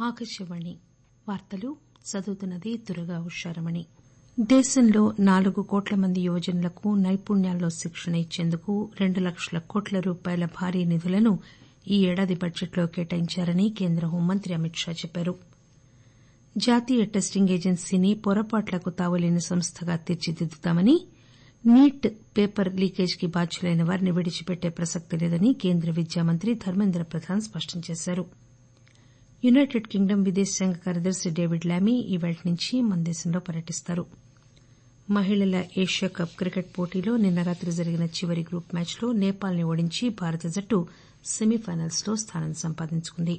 ఆకాశవాణి వార్తలు చదువుతున్నది దుర్గా ఉషారమణి దేశంలో నాలుగు కోట్ల మంది యువజనులకు నైపుణ్యాల్లో శిక్షణ ఇచ్చేందుకు రెండు లక్షల కోట్ల రూపాయల భారీ నిధులను ఈ ఏడాది బడ్జెట్లో కేటాయించారని కేంద్ర హోంమంత్రి అమిత్ షా చెప్పారు జాతీయ టెస్టింగ్ ఏజెన్సీని పొరపాట్లకు తావులేని సంస్థగా తీర్చిదిద్దుతామని నీట్ పేపర్ లీకేజీకి బాధ్యులైన వారిని విడిచిపెట్టే ప్రసక్తి లేదని కేంద్ర విద్యామంత్రి ధర్మేంద్ర ప్రధాన్ స్పష్టం చేశారు యునైటెడ్ కింగ్డమ్ విదేశాంగ కార్యదర్శి డేవిడ్ లామీ ఈవేళ్టి నుంచి మన దేశంలో పర్యటిస్తారు మహిళల ఏషియా కప్ క్రికెట్ పోటీలో నిన్న రాత్రి జరిగిన చివరి గ్రూప్ మ్యాచ్లో నేపాల్ ని ఓడించి భారత జట్టు సెమీఫైనల్స్ లో స్థానం సంపాదించుకుంది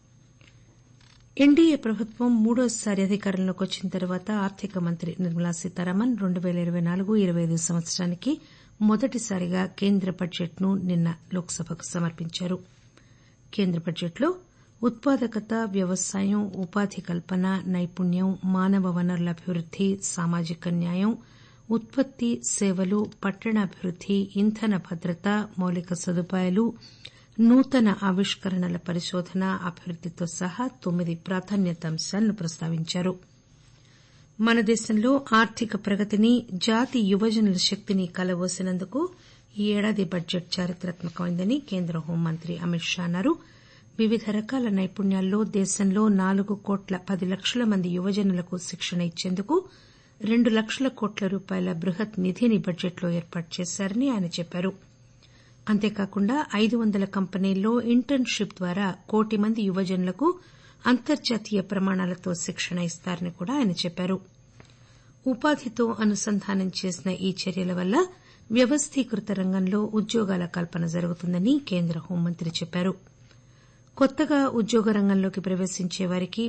ఎన్డీఏ ప్రభుత్వం మూడోసారి అధికారంలోకి వచ్చిన తర్వాత ఆర్థిక మంత్రి నిర్మలా సీతారామన్ రెండు పేల ఇరవై నాలుగు ఇరవై ఐదు సంవత్సరానికి మొదటిసారిగా కేంద్ర బడ్జెట్ ను నిన్న లోక్ సభకు సమర్పించారు కేంద్ర బడ్జెట్లో ఉత్పాదకత వ్యవసాయం ఉపాధి కల్పన నైపుణ్యం మానవ వనరుల అభివృద్ది సామాజిక న్యాయం ఉత్పత్తి సేవలు పట్టణాభివృద్ది ఇంధన భద్రత మౌలిక సదుపాయాలు నూతన ఆవిష్కరణల పరిశోధన అభివృద్దితో సహా తొమ్మిది ప్రాధాన్యత అంశాలను ప్రస్తావించారు మన దేశంలో ఆర్థిక ప్రగతిని జాతి యువజనుల శక్తిని కలబోసినందుకు ఈ ఏడాది బడ్జెట్ చారిత్రాత్మకమైందని కేంద్ర హోంమంత్రి అమిత్ షా అన్నారు వివిధ రకాల నైపుణ్యాల్లో దేశంలో నాలుగు కోట్ల పది లక్షల మంది యువజనులకు శిక్షణ ఇచ్చేందుకు రెండు లక్షల కోట్ల రూపాయల బృహత్ నిధిని బడ్జెట్లో ఏర్పాటు చేశారని ఆయన చెప్పారు అంతేకాకుండా ఐదు వందల కంపెనీల్లో ఇంటర్న్ షిప్ ద్వారా కోటి మంది యువజనులకు అంతర్జాతీయ ప్రమాణాలతో శిక్షణ ఇస్తారని కూడా ఆయన చెప్పారు ఉపాధితో అనుసంధానం చేసిన ఈ చర్యల వల్ల వ్యవస్థీకృత రంగంలో ఉద్యోగాల కల్పన జరుగుతుందని కేంద్ర హోంమంత్రి చెప్పారు కొత్తగా ఉద్యోగ రంగంలోకి ప్రవేశించే వారికి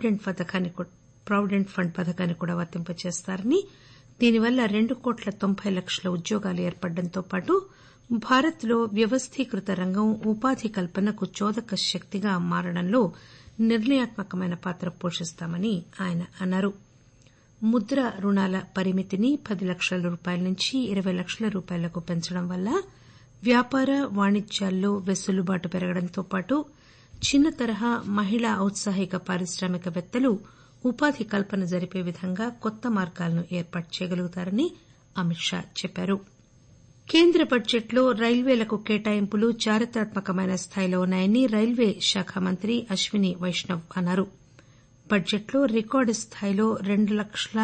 ప్రావిడెంట్ ఫండ్ పథకాన్ని కూడా వర్తింపజేస్తారని దీనివల్ల రెండు కోట్ల తొంభై లక్షల ఉద్యోగాలు ఏర్పడడంతో పాటు భారత్ లో వ్యవస్థీకృత రంగం ఉపాధి కల్పనకు చోదక శక్తిగా మారడంలో నిర్ణయాత్మకమైన పాత్ర పోషిస్తామని ఆయన అన్నారు ముద్ర రుణాల పరిమితిని పది లక్షల రూపాయల నుంచి ఇరవై లక్షల రూపాయలకు పెంచడం వల్ల వ్యాపార వాణిజ్యాల్లో వెసులుబాటు పెరగడంతో పాటు చిన్న తరహా మహిళా ఔత్సాహిక పారిశ్రామికవేత్తలు ఉపాధి కల్పన జరిపే విధంగా కొత్త మార్గాలను ఏర్పాటు చేయగలుగుతారని అమిత్ షా చెప్పారు కేంద్ర బడ్జెట్లో రైల్వేలకు కేటాయింపులు చారిత్రాత్మకమైన స్థాయిలో ఉన్నాయని రైల్వే శాఖ మంత్రి అశ్విని వైష్ణవ్ అన్నారు బడ్జెట్లో రికార్డు స్థాయిలో రెండు లక్షల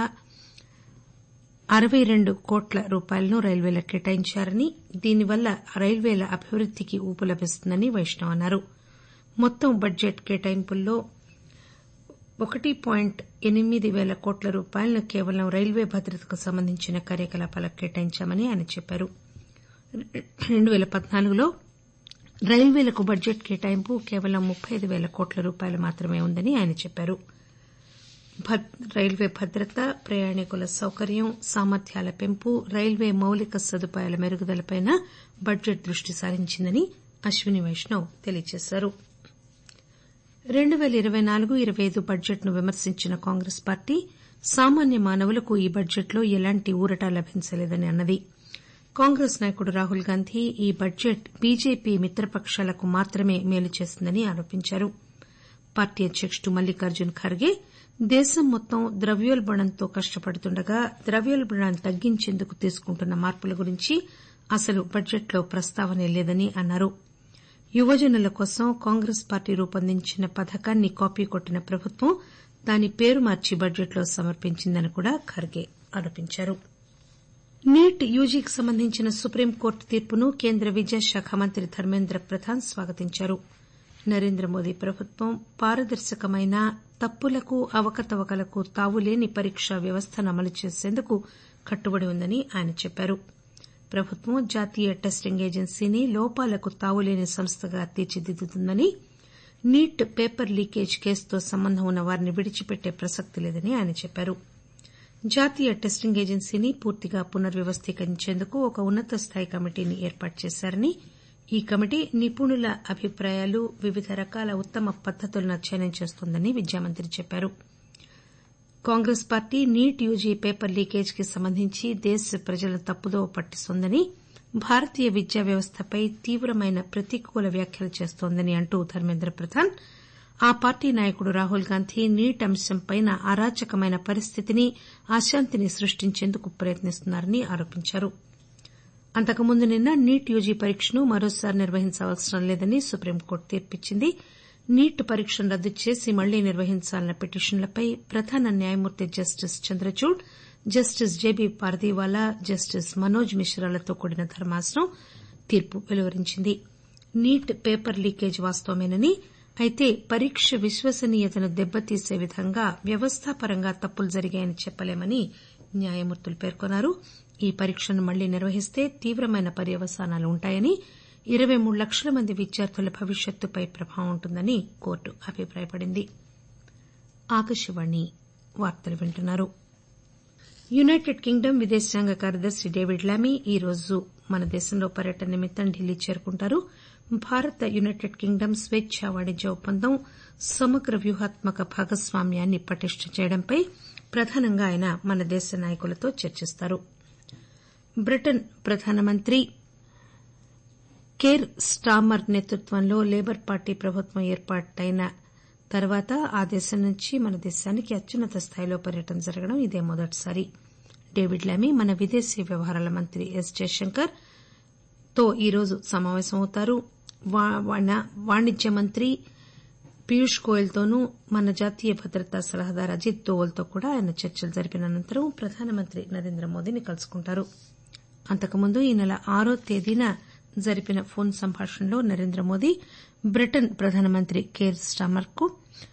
అరవై రెండు కోట్ల రూపాయలను రైల్వేలకు కేటాయించారని దీనివల్ల రైల్వేల అభివృద్దికి ఊపు లభిస్తుందని వైష్ణవ్ అన్నారు మొత్తం బడ్జెట్ కేటాయింపుల్లో ఒకటి పాయింట్ ఎనిమిది పేల కోట్ల రూపాయలను కేవలం రైల్వే భద్రతకు సంబంధించిన కార్యకలాపాలకు కేటాయించామని ఆయన చెప్పారు రెండు పేల పద్నాలుగులో రైల్వేలకు బడ్జెట్ కేటాయింపు కేవలం ముప్పై అయిదు పేల కోట్ల రూపాయలు మాత్రమే ఉందని ఆయన చెప్పారు రైల్వే భద్రత ప్రయాణికుల సౌకర్యం సామర్థ్యాల పెంపు రైల్వే మౌలిక సదుపాయాల మెరుగుదలపై బడ్జెట్ దృష్టి సారించిందని అశ్విని వైష్ణవ్ తెలియజేశారు రెండు పేల ఇరవై నాలుగు ఇరవై ఐదు బడ్జెట్ ను విమర్శించిన కాంగ్రెస్ పార్టీ సామాన్య మానవులకు ఈ బడ్జెట్లో ఎలాంటి ఊరట లభించలేదని అన్నది కాంగ్రెస్ నాయకుడు రాహుల్ గాంధీ ఈ బడ్జెట్ బీజేపీ మిత్రపకాలకు మాత్రమే మేలు చేసిందని ఆరోపించారు పార్టీ అధ్యకుడు మల్లికార్జున్ ఖర్గే దేశం మొత్తం ద్రవ్యోల్బణంతో కష్టపడుతుండగా ద్రవ్యోల్బణాన్ని తగ్గించేందుకు తీసుకుంటున్న మార్పుల గురించి అసలు బడ్జెట్లో ప్రస్తావనే లేదని అన్నారు యువజనుల కోసం కాంగ్రెస్ పార్టీ రూపొందించిన పథకాన్ని కాపీ కొట్టిన ప్రభుత్వం దాని పేరు మార్చి బడ్జెట్లో సమర్పించిందని కూడా ఖర్గే ఆరోపించారు నీట్ యూజీకి సంబంధించిన సుప్రీంకోర్టు తీర్పును కేంద్ర విద్యాశాఖ మంత్రి ధర్మేంద్ర ప్రధాన్ స్వాగతించారు నరేంద్ర మోదీ ప్రభుత్వం పారదర్శకమైన తప్పులకు అవకతవకలకు తావులేని పరీక్షా వ్యవస్థను అమలు చేసేందుకు కట్టుబడి ఉందని ఆయన చెప్పారు ప్రభుత్వం జాతీయ టెస్టింగ్ ఏజెన్సీని లోపాలకు తావులేని సంస్థగా తీర్చిదిద్దుతుందని నీట్ పేపర్ లీకేజ్ కేసుతో సంబంధం ఉన్న వారిని విడిచిపెట్టే ప్రసక్తి లేదని ఆయన చెప్పారు జాతీయ టెస్టింగ్ ఏజెన్సీని పూర్తిగా పునర్వ్యవస్థీకరించేందుకు ఒక ఉన్నత స్థాయి కమిటీని ఏర్పాటు చేశారని ఈ కమిటీ నిపుణుల అభిప్రాయాలు వివిధ రకాల ఉత్తమ పద్దతులను అధ్యయనం చేస్తోందని విద్యామంత్రి చెప్పారు Congress party NEET U G paper లీకేజీకి సంబంధించి దేశ ప్రజలను తప్పుదోవ పట్టిస్తోందని భారతీయ విద్యా వ్యవస్థపై తీవ్రమైన ప్రతికూల వ్యాఖ్యలు చేస్తోందని అంటూ ధర్మేంద్ర ప్రధాన్ ఆ పార్టీ నాయకుడు రాహుల్ గాంధీ నీట్ అంశంపై అరాచకమైన పరిస్థితిని అశాంతిని సృష్టించేందుకు ప్రయత్నిస్తున్నారని ఆరోపించారు అంతకుముందు నిన్న నీట్ యూజీ పరీక్షను మరోసారి నిర్వహించవసరం లేదని సుప్రీంకోర్టు తీర్పిచ్చింది నీట్ పరీక్షను రద్దు చేసి మళ్లీ నిర్వహించాలన్న పిటిషన్లపై ప్రధాన న్యాయమూర్తి justice Chandrachud justice J B Pardiwala justice Manoj మిశ్రాలతో కూడిన ధర్మాసనం తీర్పు వెలువరించింది నీట్ పేపర్ లీకేజ్ వాస్తవమేనని అయితే పరీక్ష విశ్వసనీయతను దెబ్బతీసే విధంగా వ్యవస్థాపరంగా తప్పులు జరిగాయని చెప్పలేమని న్యాయమూర్తులు పేర్కొన్నారు ఈ పరీక్షను మళ్లీ నిర్వహిస్తే తీవ్రమైన పర్యవసానాలు ఉంటాయని ఇరవై మూడు లక్షల మంది విద్యార్థుల భవిష్యత్తుపై ప్రభావం ఉంటుందని కోర్టు అభిప్రాయపడింది యునైటెడ్ కింగ్డమ్ విదేశాంగ కార్యదర్శి డేవిడ్ లామీ ఈ రోజు మన దేశంలో పర్యటన నిమిత్తం ఢిల్లీ చేరుకుంటారు భారత్ యునైటెడ్ కింగ్డమ్ స్వేచ్చా వాణిజ్య ఒప్పందం సమగ్ర వ్యూహాత్మక భాగస్వామ్యాన్ని పటిష్టం చేయడంపై ప్రధానంగా ఆయన మన దేశ నాయకులతో చర్చిస్తారు బ్రిటన్ ప్రధానమంత్రి కేర్ స్టార్మర్ నేతృత్వంలో లేబర్ పార్టీ ప్రభుత్వం ఏర్పాటైన తర్వాత ఆ దేశం నుంచి మన దేశానికి అత్యున్నత స్థాయిలో పర్యటన జరగడం ఇదే మొదటిసారి డేవిడ్ లామీ మన విదేశీ వ్యవహారాల మంత్రి ఎస్ జయశంకర్ తో ఈరోజు సమాపేశమవుతారు వాణిజ్య మంత్రి పీయూష్ గోయల్ తోనూ మన జాతీయ భద్రతా సలహాదారు అజిత్ దోవల్ తో కూడా ఆయన చర్చలు జరిపిన అనంతరం ప్రధానమంత్రి నరేంద్ర మోదీని కలుసుకుంటారు అంతకుముందు ఈ నెల ఆరో తేదీన జరిపిన ఫోన్ సంభాషణలో నరేంద్ర మోదీ బ్రిటన్ ప్రధానమంత్రి కేర్ స్టార్మర్ కు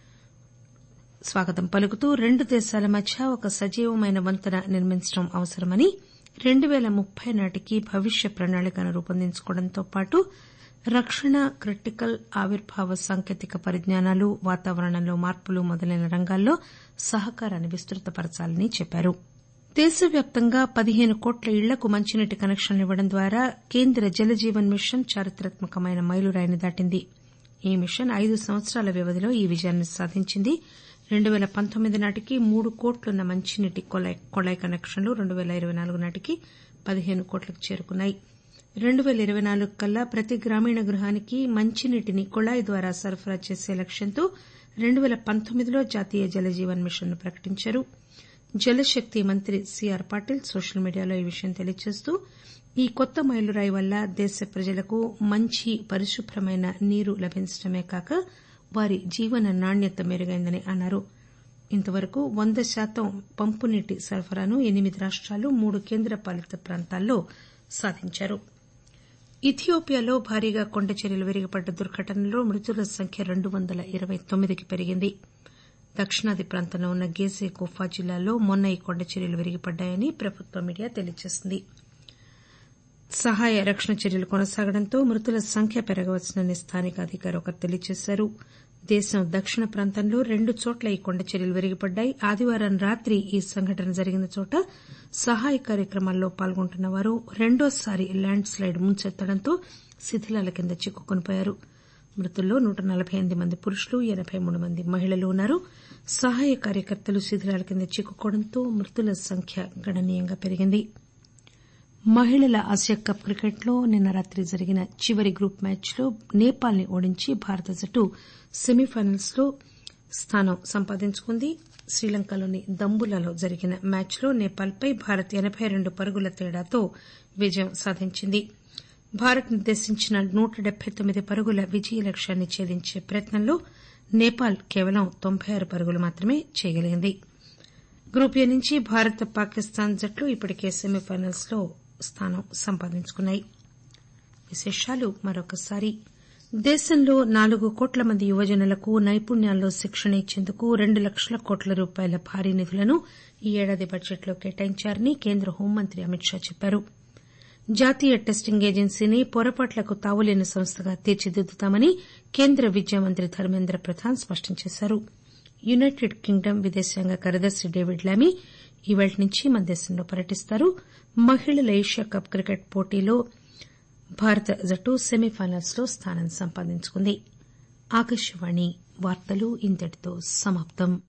స్వాగతం పలుకుతూ రెండు దేశాల మధ్య ఒక సజీవమైన వంతెన నిర్మించడం అవసరమని రెండు పేల ముప్పై నాటికి భవిష్య ప్రణాళికను రూపొందించుకోవడంతో పాటు రక్షణ క్రిటికల్ ఆవిర్భావ సాంకేతిక పరిజ్ఞానాలు వాతావరణంలో మార్పులు మొదలైన రంగాల్లో సహకారాన్ని విస్తృతపరచాలని చెప్పారు దేశవ్యాప్తంగా పదిహేను కోట్ల ఇళ్లకు మంచినీటి కనెక్షన్లు ఇవ్వడం ద్వారా కేంద్ర జల జీవన్ మిషన్ చారిత్రాత్మకమైన మైలురాయిని దాటింది ఈ మిషన్ ఐదు సంవత్సరాల వ్యవధిలో ఈ విజయాన్ని సాధించింది రెండు పేల పంతొమ్మిది నాటికి మూడు కోట్లున్న మంచినీటి కొళాయి కనెక్షన్లు రెండు పేల ఇరవై నాలుగు నాటికి పదిహేను కోట్లకు చేరుకున్నాయి రెండు పేల ఇరవై నాలుగు కల్లా ప్రతి గ్రామీణ గృహానికి మంచినీటిని కుళాయి ద్వారా సరఫరా చేసే లక్ష్యంతో రెండు పేల పంతొమ్మిదిలో జాతీయ జల జీవన్ మిషన్ ను ప్రకటించారు జలశక్తి మంత్రి సీఆర్ పాటిల్ సోషల్ మీడియాలో ఈ విషయం తెలియజేస్తూ ఈ కొత్త మైలురాయి వల్ల దేశ ప్రజలకు మంచి పరిశుభ్రమైన నీరు లభించడమే కాక వారి జీవన నాణ్యత మెరుగైందని అన్నారు ఇంతవరకు వంద శాతం పంపునీటి సరఫరాను ఎనిమిది రాష్టాలు మూడు కేంద్రపాలిత ప్రాంతాల్లో సాధించారు ఇథియోపియాలో భారీగా కొండచర్యలు విరిగిపడ్డ దుర్ఘటనలో మృతుల సంఖ్య రెండు వందల ఇరవై తొమ్మిదికి పెరిగింది దక్షిణాది ప్రాంతంలో ఉన్న గేజే గుఫా జిల్లాలో మొన్న ఈ కొండచర్యలు విరిగిపడ్డాయని ప్రభుత్వ మీడియా తెలియజేసింది సహాయ రక్షణ చర్యలు కొనసాగడంతో మృతుల సంఖ్య పెరగవచ్చునని స్థానిక అధికారి ఒకరు తెలియజేశారు దేశం దక్షిణ ప్రాంతంలో రెండు చోట్ల ఈ కొండచర్యలు విరిగిపడ్డాయి ఆదివారం రాత్రి ఈ సంఘటన జరిగిన చోట సహాయ కార్యక్రమాల్లో పాల్గొంటున్న వారు రెండోసారి ల్యాండ్ స్లైడ్ ముంచెత్తడంతో శిథిలాల కింద చిక్కుకునిపోయారు మృతుల్లో నూట నలబై ఎనిమిది మంది పురుషులు ఎనబై మూడు మంది మహిళలు ఉన్నారు సహాయ కార్యకర్తలు శిథిలాల కింద చిక్కుకోవడంతో మృతుల సంఖ్య గణనీయంగా పెరిగింది మహిళల ఆసియా కప్ క్రికెట్లో నిన్న రాత్రి జరిగిన చివరి గ్రూప్ మ్యాచ్లో నేపాల్ ని ఓడించి భారత జట్టు సెమీఫైనల్స్ లో స్థానం సంపాదించుకుంది శ్రీలంకలోని దంబులలో జరిగిన మ్యాచ్లో నేపాల్ పై భారత్ ఎనబై రెండు పరుగుల తేడాతో విజయం సాధించింది భారత్ నిర్దేశించిన నూట డెబ్బై తొమ్మిది పరుగుల విజయ లక్ష్యాన్ని ఛేదించే ప్రయత్నంలో నేపాల్ కేవలం తొంభై ఆరు పరుగులు మాత్రమే చేయగలిగింది గ్రూప్ ఏ నుంచి భారత్ పాకిస్తాన్ జట్లు ఇప్పటికే సెమీఫైనల్స్ లో స్థానం సంపాదించుకున్నాయి విశేషాలు మరొకసారి దేశంలో నాలుగు కోట్ల మంది యువజనులకు నైపుణ్యాల్లో శిక్షణ ఇచ్చేందుకు రెండు లక్షల కోట్ల రూపాయల భారీ నిధులను ఈ ఏడాది బడ్జెట్లో కేటాయించారని కేంద్ర హోంమంత్రి అమిత్ షా చెప్పారు జాతీయ టెస్టింగ్ ఏజెన్సీని పొరపాట్లకు తావులేని సంస్థగా తీర్చిదిద్దుతామని కేంద్ర విద్యా మంత్రి ధర్మేంద్ర ప్రధాన్ స్పష్టం చేశారు యునైటెడ్ కింగ్డమ్ విదేశాంగ కార్యదర్శి డేవిడ్ లామీ ఇవాళ్టి నుంచి మన దేశంలో పర్యటిస్తారు మహిళల ఏషియా కప్ క్రికెట్ పోటీలో భారత జట్టు సెమీఫైనల్స్ లో స్థానం సంపాదించుకుంది ఆకాశవాణి వార్తలు ఇంతటితో సమాప్తం